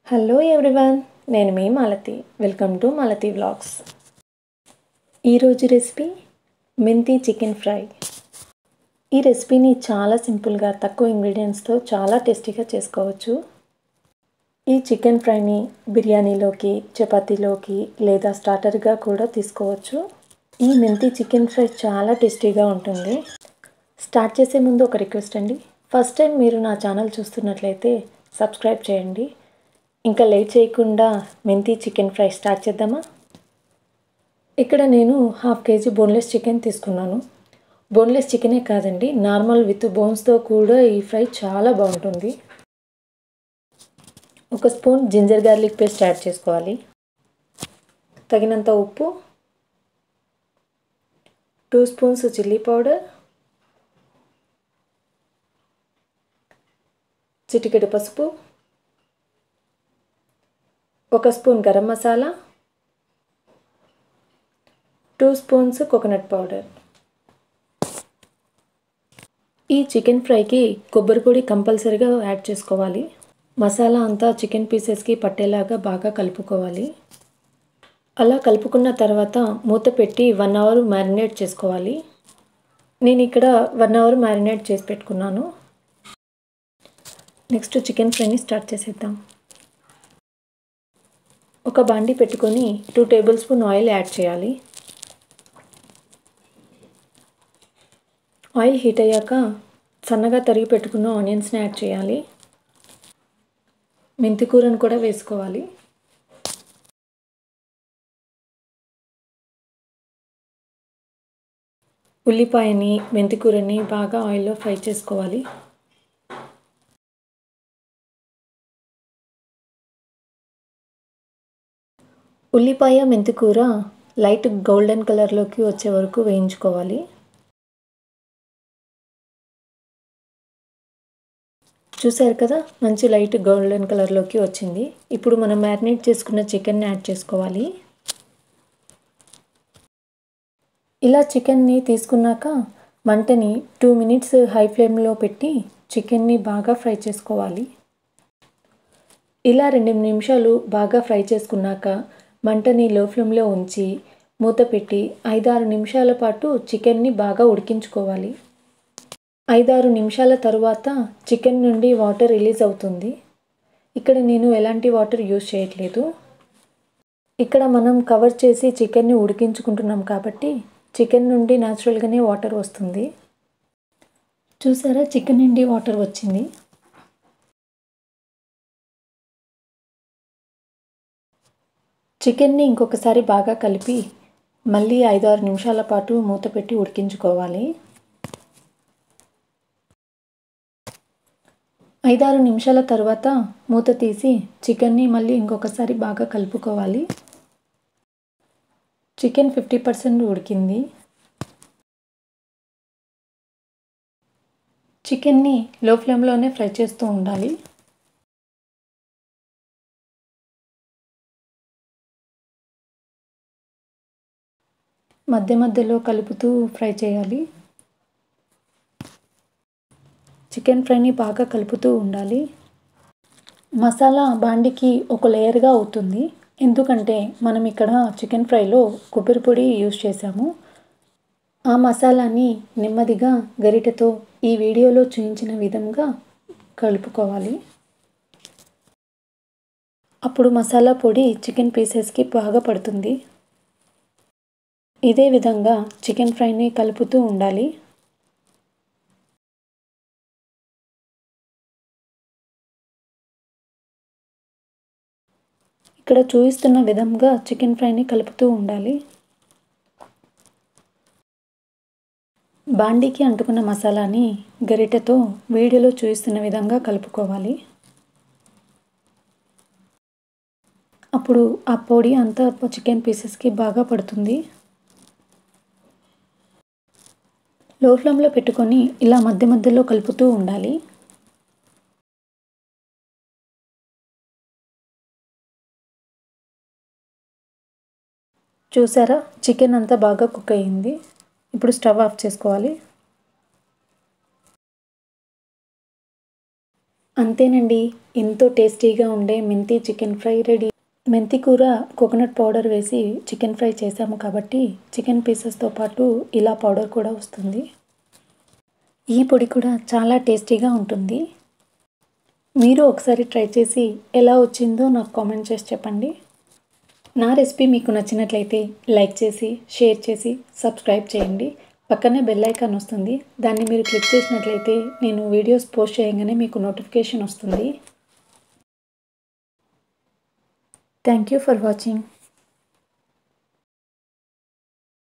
hello everyone నేను మీ Malathi welcome to Malathi vlogs ఈరోజు రెసిపీ మెంతి చికెన్ ఫ్రై ఈ రెసిపీని చాలా సింపుల్గా తక్కువ ఇంగ్రీడియంట్స్తో చాలా టేస్టీగా చేసుకోవచ్చు ఈ చికెన్ ఫ్రైని బిర్యానీలోకి చపాతీలోకి లేదా స్టార్టర్గా కూడా తీసుకోవచ్చు ఈ మెంతి చికెన్ ఫ్రై చాలా టేస్టీగా ఉంటుంది స్టార్ట్ చేసే ముందు ఒక రిక్వెస్ట్ అండి ఫస్ట్ టైం మీరు నా ఛానల్ చూస్తున్నట్లయితే సబ్స్క్రైబ్ చేయండి ఇంకా లేట్ చేయకుండా మెంతి చికెన్ ఫ్రై స్టార్ట్ చేద్దామా ఇక్కడ నేను హాఫ్ కేజీ బోన్లెస్ చికెన్ తీసుకున్నాను బోన్లెస్ చికెనే కాదండి నార్మల్ విత్ బోన్స్తో కూడా ఈ ఫ్రై చాలా బాగుంటుంది ఒక spoon ginger garlic paste add చేసుకోవాలి తగినంత ఉప్పు టూ స్పూన్స్ చిల్లీ పౌడర్ చిటికెడు పసుపు ఒక spoon garam masala two spoons coconut powder ఈ చికెన్ ఫ్రైకి కొబ్బరి పొడి కంపల్సరీగా యాడ్ చేసుకోవాలి మసాలా అంతా చికెన్ పీసెస్కి పట్టేలాగా బాగా కలుపుకోవాలి అలా కలుపుకున్న తర్వాత మూత పెట్టి వన్ అవర్ మ్యారినేట్ చేసుకోవాలి నేను ఇక్కడ వన్ అవర్ మ్యారినేట్ చేసి పెట్టుకున్నాను నెక్స్ట్ చికెన్ ఫ్రైని స్టార్ట్ చేసేద్దాం ఒక బాండి పెట్టుకొని two table spoon oil add చేయాలి ఆయిల్ హీట్ అయ్యాక సన్నగా తరిగి పెట్టుకున్న ఆనియన్స్ని యాడ్ చేయాలి మెంతి కూరను కూడా వేసుకోవాలి ఉల్లిపాయని మెంతి కూరని బాగా ఆయిల్లో ఫ్రై చేసుకోవాలి ఉల్లిపాయ మెంతికూర లైట్ గోల్డెన్ కలర్లోకి వచ్చే వరకు వేయించుకోవాలి చూసారు కదా మంచి లైట్ గోల్డెన్ కలర్లోకి వచ్చింది ఇప్పుడు మనం మ్యారినేట్ చేసుకున్న చికెన్ని యాడ్ చేసుకోవాలి ఇలా చికెన్ని తీసుకున్నాక మంటని టూ మినిట్స్ హై ఫ్లేమ్లో పెట్టి చికెన్ని బాగా ఫ్రై చేసుకోవాలి ఇలా రెండు నిమిషాలు బాగా ఫ్రై చేసుకున్నాక మంటని లో ఫ్లేమ్లో ఉంచి మూత పెట్టి ఐదారు నిమిషాల పాటు చికెన్ని బాగా ఉడికించుకోవాలి ఐదారు నిమిషాల తరువాత చికెన్ నుండి వాటర్ రిలీజ్ అవుతుంది ఇక్కడ నేను ఎలాంటి వాటర్ యూజ్ చేయట్లేదు ఇక్కడ మనం కవర్ చేసి చికెన్ని ఉడికించుకుంటున్నాం కాబట్టి చికెన్ నుండి న్యాచురల్గానే వాటర్ వస్తుంది చూసారా చికెన్ నుండి వాటర్ వచ్చింది చికెన్ని ఇంకొకసారి బాగా కలిపి మళ్ళీ ఐదు ఆరు నిమిషాల పాటు మూత పెట్టి ఉడికించుకోవాలి ఐదారు నిమిషాల తర్వాత మూత తీసి చికెన్ని మళ్ళీ ఇంకొకసారి బాగా కలుపుకోవాలి చికెన్ ఫిఫ్టీ పర్సెంట్ ఉడికింది చికెన్ని లో ఫ్లేమ్లోనే ఫ్రై చేస్తూ ఉండాలి మధ్య మధ్యలో కలుపుతూ ఫ్రై చేయాలి చికెన్ ఫ్రైని బాగా కలుపుతూ ఉండాలి మసాలా బాండికి ఒక లేయర్గా అవుతుంది ఎందుకంటే మనం ఇక్కడ చికెన్ ఫ్రైలో కొబ్బరి పొడి యూజ్ చేసాము ఆ మసాలాని నెమ్మదిగా గరిటెతో ఈ వీడియోలో చూపించిన విధంగా కలుపుకోవాలి అప్పుడు మసాలా పొడి చికెన్ పీసెస్కి బాగా పడుతుంది ఇదే విధంగా చికెన్ ఫ్రైని కలుపుతూ ఉండాలి ఇక్కడ చూపిస్తున్న విధంగా చికెన్ ఫ్రైని కలుపుతూ ఉండాలి బాండీకి అంటుకున్న మసాలాని గరిటెతో వీడియోలో చూపిస్తున్న విధంగా కలుపుకోవాలి అప్పుడు ఆ పొడి అంతా చికెన్ పీసెస్కి బాగా పడుతుంది లో ఫ్లేమ్లో పెట్టుకొని ఇలా మధ్య మధ్యలో కలుపుతూ ఉండాలి చూసారా చికెన్ అంతా బాగా కుక్ అయ్యింది ఇప్పుడు స్టవ్ ఆఫ్ చేసుకోవాలి అంతేనండి ఎంతో టేస్టీగా ఉండే మెంతి చికెన్ ఫ్రై రెడీ మెంతి కూర కోకోనట్ పౌడర్ వేసి చికెన్ ఫ్రై చేసాము కాబట్టి చికెన్ పీసెస్తో పాటు ఇలా పౌడర్ కూడా వస్తుంది ఈ పొడి కూడా చాలా టేస్టీగా ఉంటుంది మీరు ఒకసారి ట్రై చేసి ఎలా వచ్చిందో నాకు కామెంట్ చేసి చెప్పండి నా రెసిపీ మీకు నచ్చినట్లయితే లైక్ చేసి షేర్ చేసి సబ్స్క్రైబ్ చేయండి పక్కనే బెల్ ఐకాన్ వస్తుంది దాన్ని మీరు క్లిక్ చేసినట్లయితే నేను వీడియోస్ పోస్ట్ చేయగానే మీకు నోటిఫికేషన్ వస్తుంది థ్యాంక్ యూ ఫర్ వాచింగ్